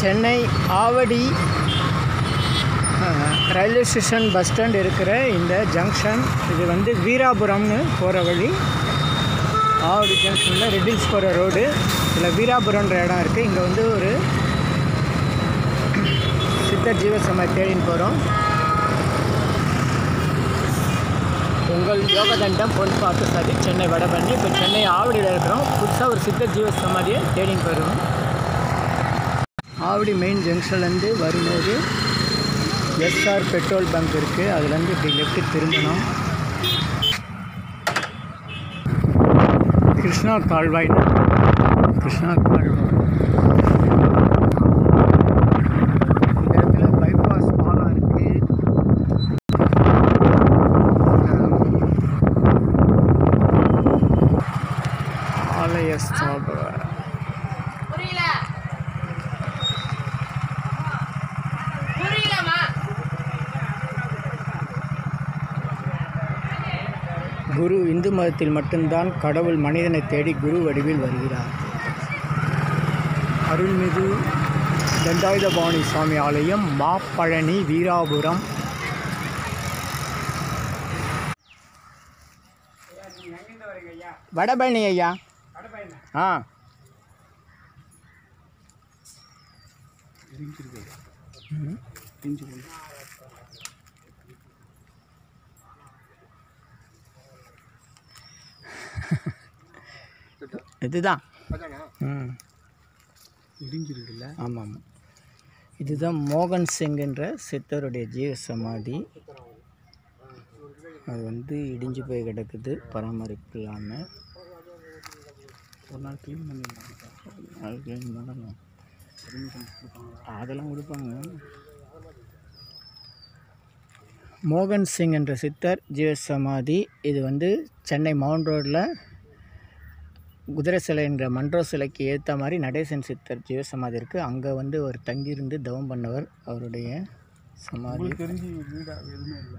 சென்னை ஆவடி அஹ், railway station bus stand இருக்கிற இந்த ஜங்ஷன் இது வந்து வீராபுரம்னு போகிற வழி ஆவடி ஜங்ஷனில் ரெட்டில்ஸ் போகிற ரோடு இதில் வீராபுரம்ன்ற இடம் இருக்குது இங்கே வந்து ஒரு சித்தர் ஜீவசமாதி தேடின்னு போகிறோம் உங்கள் யோகதண்டம் பொன் பார்த்து சரி சென்னை வடபண்ணி இப்போ சென்னை ஆவடியில் இருக்கிறோம் புதுசாக ஒரு சித்தர் ஜீவ சமாதியை தேடின்னு போயிடுவோம் ஆவடி மெயின் ஜங்ஷன்லேருந்து வரும்போது எஸ்ஆர் பெட்ரோல் பங்க் இருக்குது அதுலேருந்து இப்படி லெஃப்ட் திரும்பணும் கிருஷ்ணா கால்வாய் கிருஷ்ணா கால்வாய் இந்த இடத்துல பைபாஸ் பாலம் இருக்குது ஆலய ஸ்தாபக புரியல புரியலம்மா குரு இந்து மதத்தில் மட்டும்தான் கடவுள் மனிதனை தேடி குரு வடிவில் வருகிறார் அருள்மிகு தண்டாயுதபாணி சுவாமி ஆலயம் மாப்பழனி வீராபுரம் வடபழனி ஐயா ஆ இதுதான் ம் இடிஞ்சிருக்குல்ல ஆமாம் ஆமாம் இதுதான் மோகன் சிங் என்ற சித்தருடைய ஜீவ சமாதி அது வந்து இடிஞ்சு போய் கிடக்குது பராமரிப்பு இல்லாமல் ஒரு நாள் க்ளீன் பண்ணிடலாம் அது clean பண்ணணும் அதெல்லாம் கொடுப்பாங்க மோகன் சிங் என்ற சித்தர் ஜீவ சமாதி இது வந்து சென்னை மவுண்ட் ரோட்டில் குதிரை சிலை என்ற மன்றோ சிலைக்கு ஏற்ற மாதிரி நடேசன் சித்தர் ஜீவ சமாதி இருக்குது அங்கே வந்து அவர் தங்கியிருந்து தவம் பண்ணவர் அவருடைய சமாதி உங்களுக்கு தெரிஞ்சு வீடா எதுவுமே இல்லை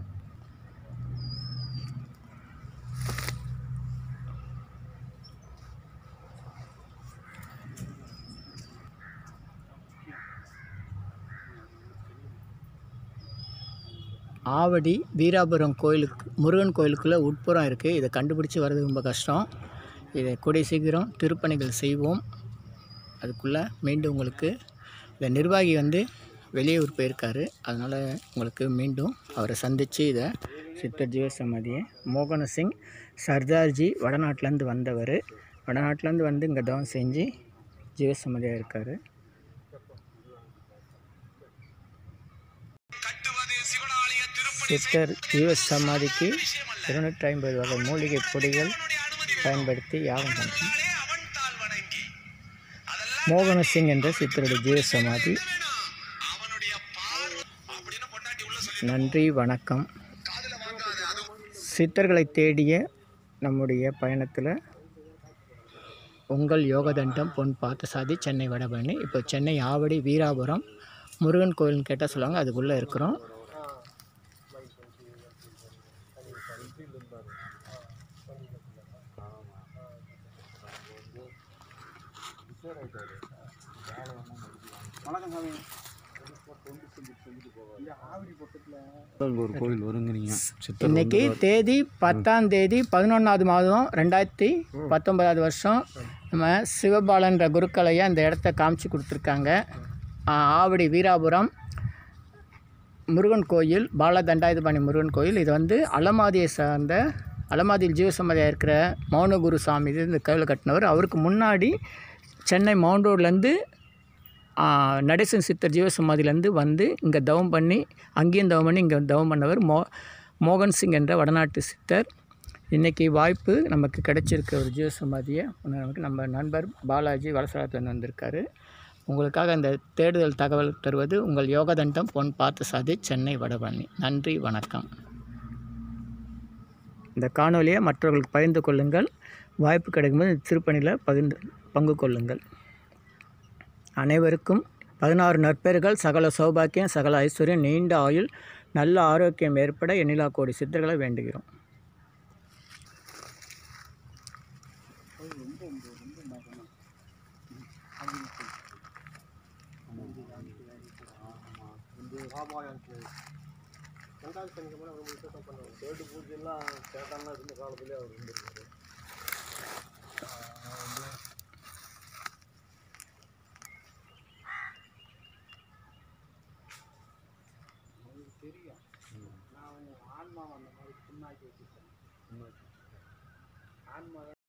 ஆவடி வீராபுரம் கோயிலுக்கு முருகன் கோயிலுக்குள்ளே உட்புறம் இருக்குது இதை கண்டுபிடிச்சி வர்றது ரொம்ப கஷ்டம் இதை கூடிய சீக்கிரம் திருப்பணிகள் செய்வோம் அதுக்குள்ளே மீண்டும் உங்களுக்கு இந்த நிர்வாகி வந்து வெளியூர் போயிருக்காரு அதனால் உங்களுக்கு மீண்டும் அவரை சந்தித்து இதை சித்தர் ஜீவ சமாதியை மோகன சிங் சர்தார்ஜி வடநாட்டிலேருந்து வந்தவர் வடநாட்டிலேருந்து வந்து இங்கே தவம் செஞ்சு ஜீவ சமாதியாக இருக்கார் சித்தர் ஜீவ சமாதிக்கு இருநூற்றி ஐம்பது வகை மூலிகை பொடிகள் பயன்படுத்தி யாகம் பண்ணுறோம் மோகன சிங் என்ற சித்தருடைய ஜீவ சமாதி நன்றி வணக்கம் சித்தர்களை தேடிய நம்முடைய பயணத்தில் உங்கள் யோகதண்டம் பொன் பார்த்தசாதி சென்னை வடபழனி இப்போ சென்னை ஆவடி வீராபுரம் முருகன் கோயில்னு கேட்டால் சொல்லுவாங்க அதுக்குள்ளே இருக்கிறோம் வணக்கம் சாமி இந்த ஆவடி பக்கத்தில் ஒரு கோவில் வருங்கிறீங்க சித்தர் இன்னைக்கு தேதி பத்தாம் தேதி பதினொன்றாவது மாதம் ரெண்டாயிரத்தி பத்தொன்பதாவது வருஷம் நம்ம சிவபாலன்ற குருக்களையை அந்த இடத்த காமிச்சு கொடுத்துருக்காங்க ஆ, ஆவடி வீராபுரம் முருகன் கோயில் பால தண்டாயுதபாணி முருகன் கோயில் இது வந்து அலமாதியை சார்ந்த அலமாதியில் ஜீவசமாதியாக இருக்கிற மௌனகுரு சாமி இது இந்த கோயில் கட்டினவர் அவருக்கு முன்னாடி சென்னை மவுண்ட் ரோட்லேருந்து நடேசன் சித்தர் ஜீவசமாதியிலேருந்து வந்து இங்கே தவம் பண்ணி அங்கேயும் தவம் பண்ணி இங்கே தவம் பண்ணவர் மோ மோகன் சிங் என்ற வடநாட்டு சித்தர் இன்றைக்கி வாய்ப்பு நமக்கு கிடைச்சிருக்க ஒரு ஜீவசமாதியை நமக்கு நம்ம நண்பர் பாலாஜி வலசலாத்துலேருந்து வந்திருக்காரு உங்களுக்காக இந்த தேடுதல் தகவல் தருவது உங்கள் யோகதண்டம் பொன் பார்த்தசாதி சென்னை வடபழனி நன்றி வணக்கம் இந்த காணொலியை மற்றவர்களுக்கு பகிர்ந்து கொள்ளுங்கள் வாய்ப்பு கிடைக்கும்போது இந்த திருப்பணியில் பகிர்ந்து பங்கு கொள்ளுங்கள் அனைவருக்கும் பதினாறு நற்பெயர்கள் சகல சௌபாக்கியம் சகல ஐஸ்வர்யம் நீண்ட ஆயுள் நல்ல ஆரோக்கியம் ஏற்பட எண்ணிலா கோடி சித்தர்களை வேண்டுகிறோம் ராமாயணம் ரெண்டாவது சனிக்கிழமை ரொம்ப விசேஷம் பண்ணுவாங்க தேர்டு பூஜையெல்லாம் சேட்டான்லாம் இருந்த காலத்துலேயே அவர் இருந்திருக்காரு தெரியும் நான் ஆன்மா அந்த மாதிரி பின்னாக்கி வச்சுருக்கேன் ஆன்மா